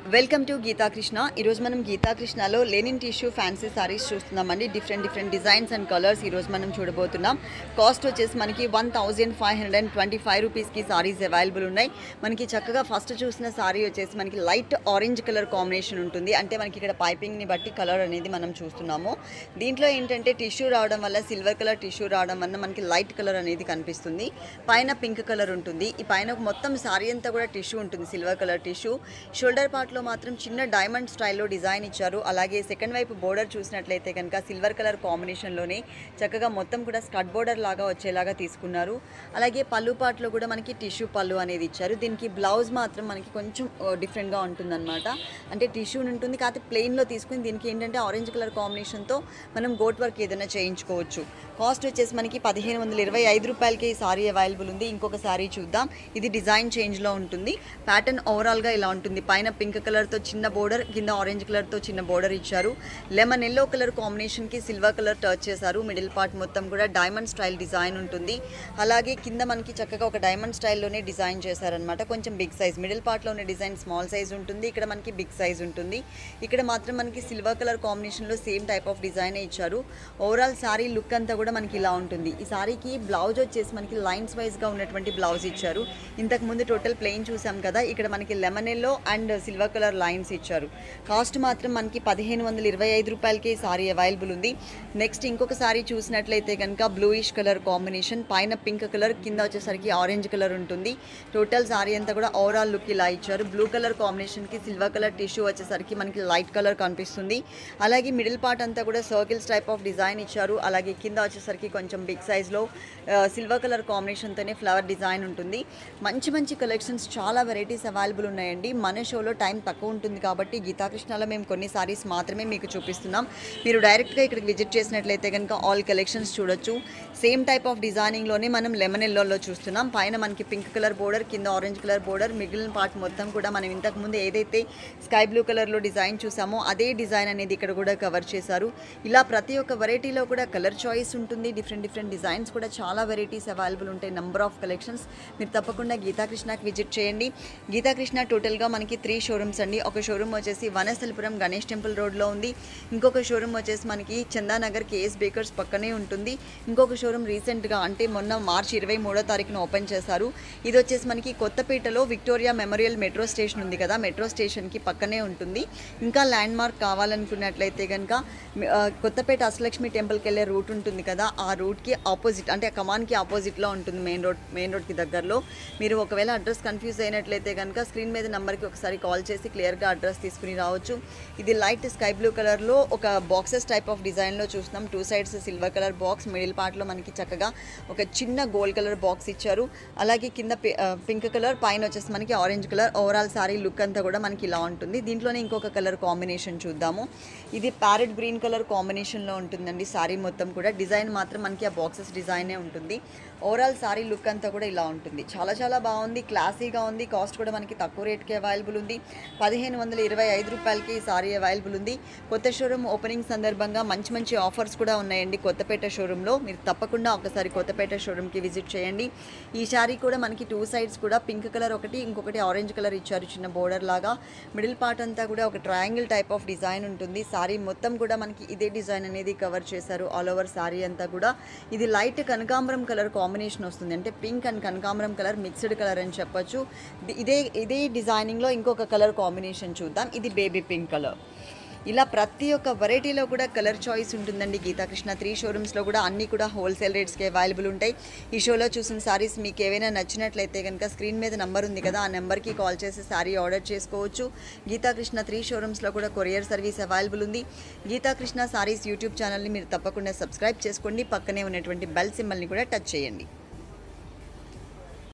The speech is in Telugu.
వెల్కమ్ టు గీతాకృష్ణ ఈరోజు మనం గీతాకృష్ణలో లెనిన్ టిష్యూ ఫ్యాన్సీ సారీస్ చూస్తున్నామండి different different designs and colours ఈరోజు మనం చూడబోతున్నాం కాస్ట్ వచ్చేసి మనకి one thousand five hundred and twenty five రూపీస్కి సారీస్ అవైలబుల్ ఉన్నాయి మనకి చక్కగా ఫస్ట్ చూసిన సారీ వచ్చేసి మనకి లైట్ ఆరెంజ్ కలర్ కాంబినేషన్ ఉంటుంది అంటే మనకి ఇక్కడ పైపింగ్ని బట్టి కలర్ అనేది మనం చూస్తున్నాము దీంట్లో ఏంటంటే టిష్యూ రావడం వల్ల సిల్వర్ కలర్ టిష్యూ రావడం వల్ల మనకి లైట్ కలర్ అనేది కనిపిస్తుంది పైన పింక్ కలర్ ఉంటుంది ఈ పైన మొత్తం సారీ అంతా కూడా టిష్యూ ఉంటుంది సిల్వర్ కలర్ టిష్యూ షోల్డర్ పార్ట్లో మాత్రం చిన్న డైమండ్ స్టైల్లో డిజైన్ ఇచ్చారు అలాగే సెకండ్ వైపు బోర్డర్ చూసినట్లయితే కనుక సిల్వర్ కలర్ కాంబినేషన్లోనే చక్కగా మొత్తం కూడా స్కట్ బోర్డర్ లాగా వచ్చేలాగా తీసుకున్నారు అలాగే పళ్ళు పార్ట్లో కూడా మనకి టిష్యూ పళ్ళు అనేది ఇచ్చారు దీనికి బ్లౌజ్ మాత్రం మనకి కొంచెం డిఫరెంట్గా ఉంటుందన్నమాట అంటే టిష్యూ ఉంటుంది కాకపోతే ప్లెయిన్లో తీసుకుని దీనికి ఏంటంటే ఆరెంజ్ కలర్ కాంబినేషన్తో మనం గోట్ వర్క్ ఏదైనా చేయించుకోవచ్చు కాస్ట్ వచ్చేసి మనకి పదిహేను వందల ఇరవై ఐదు రూపాయలకి ఈ సారీ అవైలబుల్ ఉంది ఇంకొక సారీ చూద్దాం ఇది డిజైన్ చేంజ్లో ఉంటుంది ప్యాటర్న్ ఓవరాల్గా ఇలా ఉంటుంది పైన పింక్ కలర్తో చిన్న బోర్డర్ కింద ఆరెంజ్ కలర్తో చిన్న బోర్డర్ ఇచ్చారు లెమన్ ఎల్లో కలర్ కాంబినేషన్కి సిల్వర్ కలర్ టచ్ చేశారు మిడిల్ పార్ట్ మొత్తం కూడా డైమండ్ స్టైల్ డిజైన్ ఉంటుంది అలాగే కింద మనకి చక్కగా ఒక డైమండ్ స్టైల్లోనే డిజైన్ చేశారనమాట కొంచెం బిగ్ సైజ్ మిడిల్ పార్ట్లో ఉన్న డిజైన్ స్మాల్ సైజ్ ఉంటుంది ఇక్కడ మనకి బిగ్ సైజ్ ఉంటుంది ఇక్కడ మాత్రం మనకి సిల్వర్ కలర్ కాంబినేషన్లో సేమ్ టైప్ ఆఫ్ డిజైన్ ఇచ్చారు ఓవరాల్ సారీ లుక్ అంతా కూడా మనకి ఇలా ఉంటుంది ఈ సారీకి బ్లౌజ్ వచ్చేసి మనకి లైన్స్ వైజ్గా ఉన్నటువంటి బ్లౌజ్ ఇచ్చారు ఇంతకు ముందు టోటల్ ప్లెయిన్ చూసాం కదా ఇక్కడ మనకి lemon yellow and silver colour lines ఇచ్చారు కాస్ట్ మాత్రం మనకి పదిహేను వందల ఇరవై ఐదు రూపాయలకి ఈ సారీ అవైలబుల్ ఉంది నెక్స్ట్ ఇంకొక సారీ చూసినట్లయితే కనుక బ్లూయిష్ కలర్ కాంబినేషన్ పైన పింక్ కలర్ కింద వచ్చేసరికి ఆరెంజ్ కలర్ ఉంటుంది టోటల్ సారీ అంతా కూడా ఓవరాల్ లుక్ ఇలా ఇచ్చారు బ్లూ కలర్ కాంబినేషన్కి సిల్వర్ కలర్ టిష్యూ వచ్చేసరికి మనకి లైట్ కలర్ కనిపిస్తుంది అలాగే మిడిల్ పార్ట్ అంతా కూడా సర్కిల్స్ టైప్ ఆఫ్ డిజైన్ ఇచ్చారు అలాగే కింద వచ్చేసరికి కొంచెం బిగ్ సైజ్లో సిల్వర్ కలర్ కాంబినేషన్తోనే ఫ్లవర్ డిజైన్ ఉంటుంది మంచి మంచి కలెక్షన్స్ చాలా వెరైటీస్ అవైలబుల్ ఉన్నాయండి మన షోలో టైం తక్కువ ఉంటుంది కాబట్టి గీతాకృష్ణలో మేము కొన్ని సారీస్ మాత్రమే మీకు చూపిస్తున్నాం మీరు డైరెక్ట్గా ఇక్కడికి విజిట్ చేసినట్లయితే కనుక ఆల్ కలెక్షన్స్ చూడొచ్చు సేమ్ టైప్ ఆఫ్ డిజైనింగ్లోనే మనం లెమన్ ఎల్లోలో చూస్తున్నాం పైన మనకి పింక్ కలర్ బోర్డర్ కింద ఆరెంజ్ కలర్ బోర్డర్ మిగిలిన పార్ట్ మొత్తం కూడా మనం ఇంతకుముందు ఏదైతే స్కై బ్లూ కలర్లో డిజైన్ చూసామో అదే డిజైన్ అనేది ఇక్కడ కూడా కవర్ చేశారు ఇలా ప్రతి ఒక్క వెరైటీలో కూడా కలర్ చాయిస్ ఉంటుంది డిఫరెంట్ డిఫరెంట్ డిజైన్స్ కూడా చాలా వెరైటీస్ అవైలబుల్ ఉంటాయి నెంబర్ ఆఫ్ కలెక్షన్స్ మీరు తప్పకుండా గీతాకృష్ణకి విజిట్ చేయండి గీతాకృష్ణ టోటల్గా మనకి త్రీ షోరూమ్స్ అండి ఒక షోరూమ్ వచ్చేసి వనస్థలిపురం గణేష్ టెంపుల్ రోడ్లో ఉంది ఇంకొక షోరూమ్ వచ్చేసి మనకి చందానగర్ కేఎస్ బేకర్స్ పక్కనే ఉంటుంది ఇంకొక షోరూమ్ రీసెంట్గా అంటే మొన్న మార్చి ఇరవై మూడో తారీఖున ఓపెన్ చేశారు ఇది వచ్చేసి మనకి కొత్తపేటలో విక్టోరియా మెమోరియల్ మెట్రో స్టేషన్ ఉంది కదా మెట్రో స్టేషన్కి పక్కనే ఉంటుంది ఇంకా ల్యాండ్ మార్క్ కావాలనుకున్నట్లయితే కనుక ఆ, కొత్తపేట అష్టలక్ష్మి టెంపుల్కి వెళ్ళే రూట్ ఉంటుంది కదా ఆ రూట్కి ఆపోజిట్ అంటే ఆ కమాన్కి ఆపోజిట్లో ఉంటుంది మెయిన్ రోడ్ మెయిన్ రోడ్కి దగ్గరలో మీరు ఒకవేళ అడ్రస్ కన్ఫ్యూజ్ అయినట్లయితే కనుక స్క్రీన్ మీద నెంబర్కి ఒకసారి కాల్ చేసి క్లియర్గా అడ్రస్ తీసుకుని రావచ్చు ఇది లైట్ స్కై బ్లూ కలర్లో ఒక బాక్సెస్ టైప్ ఆఫ్ డిజైన్లో చూస్తున్నాం two sides silver colour box middle పార్ట్లో మనకి చక్కగా ఒక చిన్న గోల్డ్ కలర్ బాక్స్ ఇచ్చారు అలాగే కింద పి- ఆ, పింక్ కలర్ పైన వచ్చేసి మనకి orange colour overall sari look అంతా కూడా మనకి ఇలా ఉంటుంది దీంట్లోనే ఇంకొక కలర్ కాంబినేషన్ చూద్దాము ఇది ప్యారెట్ గ్రీన్ కలర్ కాంబినేషన్లో ఉంటుందండి సారీ మొత్తం కూడా డిజైన్ మాత్రం మనకి ఆ బాక్సెస్ డిజైనే ఉంటుంది ఓవరాల్ సారీ లుక్ అంతా కూడా ఇలా ఉంటుంది చాలా చాలా బాగుంది క్లాసీగా ఉంది కాస్ట్ కూడా మనకి తక్కువ రేట్కి అవైలబుల్ ఉంది పదిహేను వందల ఇరవై ఐదు రూపాయలకి ఈ సారీ అవైలబుల్ ఉంది కొత్త షోరూమ్ ఓపెనింగ్ సందర్భంగా మంచి మంచి ఆఫర్స్ కూడా ఉన్నాయండి కొత్తపేట షోరూంలో మీరు తప్పకుండా ఒకసారి కొత్తపేట షోరూమ్కి విజిట్ చేయండి ఈ శారీ కూడా మనకి టూ సైడ్స్ కూడా పింక్ కలర్ ఒకటి ఇంకొకటి ఆరెంజ్ కలర్ ఇచ్చారు చిన్న బోర్డర్ లాగా మిడిల్ పార్ట్ అంతా కూడా ఒక ట్రయాంగిల్ టైప్ ఆఫ్ డిజైన్ ఉంటుంది సారీ మొత్తం కూడా మనకి ఇదే డిజైన్ అనేది కవర్ చేశారు ఆల్ ఓవర్ సారీ అంతా కూడా ఇది లైట్ కనకాంబరం కలర్ కాంబినేషన్ వస్తుంది అంటే పింక్ అండ్ కనకాంబరం కలర్ మిక్స్డ్ కలర్ అని చెప్పొచ్చు ది- ఇదే ఇదే డిజైనింగ్లో ఇంకొక కలర్ కాంబినేషన్ చూద్దాం ఇది బేబీ పింక్ కలర్ ఇలా ప్రతి ఒక్క వెరైటీలో కూడా కలర్ చాయిస్ ఉంటుందండి గీతాకృష్ణ త్రీ షోరూమ్స్లో కూడా అన్నీ కూడా హోల్సేల్ రేట్స్కి అవైలబుల్ ఉంటాయి ఈ షోలో చూసిన సారీస్ మీకు ఏవైనా నచ్చినట్లయితే కనుక స్క్రీన్ మీద నెంబర్ ఉంది కదా ఆ నెంబర్కి కాల్ చేసి సారీ ఆర్డర్ చేసుకోవచ్చు గీతాకృష్ణ త్రీ షోరూమ్స్లో కూడా కొరియర్ సర్వీస్ అవైలబుల్ ఉంది గీతాకృష్ణ సారీస్ యూట్యూబ్ ఛానల్ని మీరు తప్పకుండా సబ్స్క్రైబ్ చేసుకోండి పక్కనే ఉన్నటువంటి బెల్ సింబల్ని కూడా టచ్ చేయండి